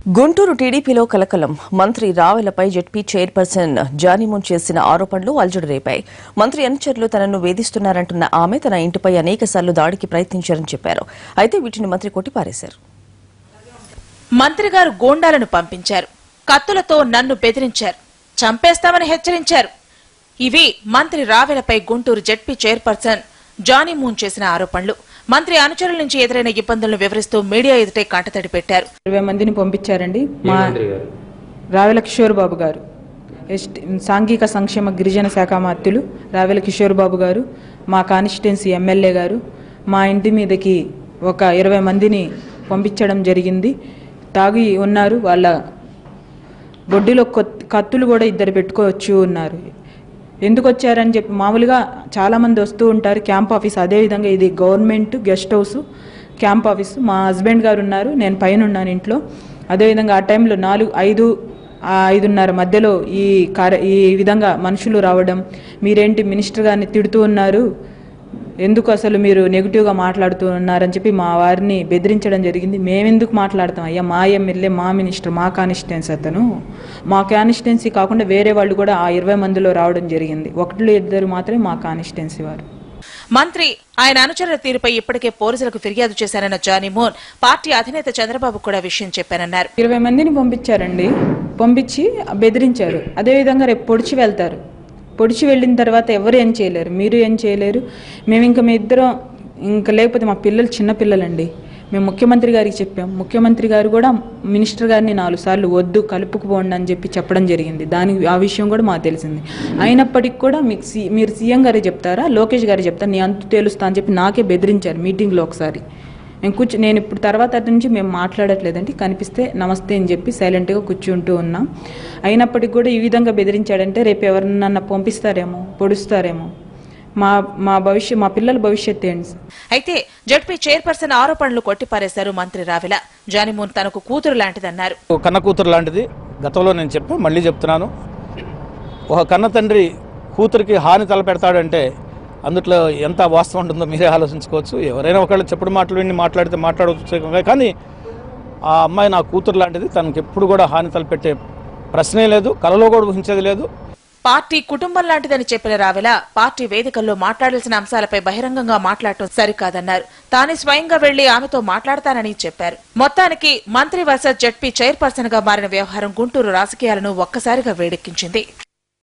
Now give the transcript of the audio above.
గుంటూరు టీడీపీలో కలకలం మంత్రి రావెలపై జెడ్పీ చైర్పర్సన్ జానిమూన్ చేసిన ఆరోపణలు అల్జడి రేపాయి మంత్రి అనుచరులు తనను వేధిస్తున్నారంటున్న ఆమె తన ఇంటిపై అనేకసార్లు దాడికి ప్రయత్నించారని చెప్పారు అయితే వీటిని మంత్రి కొట్టిపారేశారు మంత్రి గారు గూండాలను పంపించారు కత్తులతో నన్ను బెదిరించారు చంపేస్తామని హెచ్చరించారు ఇవి మంత్రి రావెలపై గుంటూరు జెడ్పీ చైర్పర్సన్ జానీ మూన్ చేసిన ఆరోపణలు మంత్రి అనుచరుల నుంచి ఎదురైన ఇబ్బందులను వివరిస్తూ మీడియా ఎదుటే కంటతడి పెట్టారు ఇరవై మందిని పంపించారండి మా రావెల కిషోర్ బాబు గారు ఎస్టీ సాంఘిక సంక్షేమ గిరిజన శాఖ మాత్యులు రావెల కిషోర్ బాబు గారు మా కాన్స్టిట్యున్సీ ఎమ్మెల్యే గారు మా ఇంటి మీదకి ఒక ఇరవై మందిని పంపించడం జరిగింది తాగి ఉన్నారు వాళ్ళ బొడ్డిలో కొత్- కత్తులు కూడా ఇద్దరు పెట్టుకోవచ్చు ఉన్నారు ఎందుకు వచ్చారని చెప్పి మామూలుగా చాలామంది వస్తూ ఉంటారు క్యాంప్ ఆఫీస్ అదేవిధంగా ఇది government guest house camp office మా హస్బెండ్ గారు ఉన్నారు నేను పైన ఉన్నాను ఇంట్లో అదేవిధంగా ఆ టైంలో నాలుగు ఐదు ఆ ఐదున్నర మధ్యలో ఈ కార్య ఈ విధంగా మనుషులు రావడం మీరేంటి మినిస్టర్ గారిని తిడుతూ ఉన్నారు ఎందుకు అసలు మీరు నెగిటివ్గా మాట్లాడుతూ ఉన్నారని చెప్పి మా వారిని బెదిరించడం జరిగింది మేమెందుకు మాట్లాడతాం అయ్యా మా ఎమ్మెల్యే మా మినిస్టర్ మా కాన్స్టిట్యున్సీ అతను మా కాన్స్టిట్యున్సీ కాకుండా వేరే వాళ్ళు కూడా ఆ ఇరవై మందిలో రావడం జరిగింది ఒకటిలో ఇద్దరు మాత్రమే మా కాన్స్టిట్యున్సీ వారు మంత్రి ఆయన అనుచరుల తీరుపై ఇప్పటికే పోలీసులకు ఫిర్యాదు చేశారన్న జానీ మూన్ పార్టీ అధినేత చంద్రబాబు కూడా విషయం చెప్పానన్నారు ఇరవై మందిని పంపించారండి పంపించి బెదిరించారు అదేవిధంగా రేపు పొడిచి వెళ్తారు పొడిచి వెళ్ళిన తర్వాత ఎవరు ఏం చేయలేరు మీరు ఏం చేయలేరు మేము ఇంకా మీ ఇద్దరం ఇంకా లేకపోతే మా పిల్లలు చిన్న పిల్లలండి మేము ముఖ్యమంత్రి గారికి చెప్పాం ముఖ్యమంత్రి గారు కూడా మినిస్టర్ గారిని నాలుగు సార్లు వద్దు కలుపుకుపోండి అని చెప్పి చెప్పడం జరిగింది దానికి ఆ విషయం కూడా మాకు తెలిసింది అయినప్పటికీ కూడా మీకు సి- మీరు సీఎం గారే చెప్తారా లోకేష్ గారు చెప్తారా నీ అంతు తేలుస్తా అని చెప్పి నాకే బెదిరించారు మీటింగ్లో ఒకసారి నేను కూర్చో నేను ఇప్పుడు తర్వాత అటు నుంచి మేము మాట్లాడట్లేదండి కనిపిస్తే నమస్తే అని చెప్పి సైలెంట్గా కూర్చుంటూ ఉన్నాం అయినప్పటికీ కూడా ఈ విధంగా బెదిరించాడంటే రేపు ఎవరినన్నా పంపిస్తారేమో పొడుస్తారేమో మా మా భవిష్యత్ మా పిల్లల భవిష్యత్తు ఏంటి సార్ అయితే జడ్పీ చైర్పర్సన్ ఆరోపణలు కొట్టిపారేశారు మంత్రి రావెల జానీమూన్ తనకు కూతురు లాంటిదన్నారు కన్న కూతురు లాంటిది గతంలో నేను చెప్పా మళ్ళీ చెప్తున్నాను ఒక కన్న తండ్రి కూతురికి హాని తలపెడతాడంటే అందుట్లో ఎంత వాస్తవం ఉంటుందో మీరే ఆలోచించుకోవచ్చు ఎవరైనా ఒకళ్ళు చెప్పుడు మాటలు విని మాట్లాడితే మాట్లాడవచ్చు కానీ ఆ అమ్మాయి నా కూతురు లాంటిది తనకి ఎప్పుడు కూడా హాని తలపెట్టే ప్రశ్నే లేదు కలలో కూడా ఊహించేది లేదు పార్టీ కుటుంబం లాంటిదని చెప్పిన రావెల పార్టీ వేదికల్లో మాట్లాడాల్సిన అంశాలపై బహిరంగంగా మాట్లాడటం సరికాదన్నారు తానే స్వయంగా వెళ్లి ఆమెతో మాట్లాడతానని చెప్పారు మొత్తానికి మంత్రి వర్సెస్ జడ్పీ చైర్పర్సన్ గా మారిన వ్యవహారం గుంటూరు రాజకీయాలను ఒక్కసారిగా వేడెక్కించింది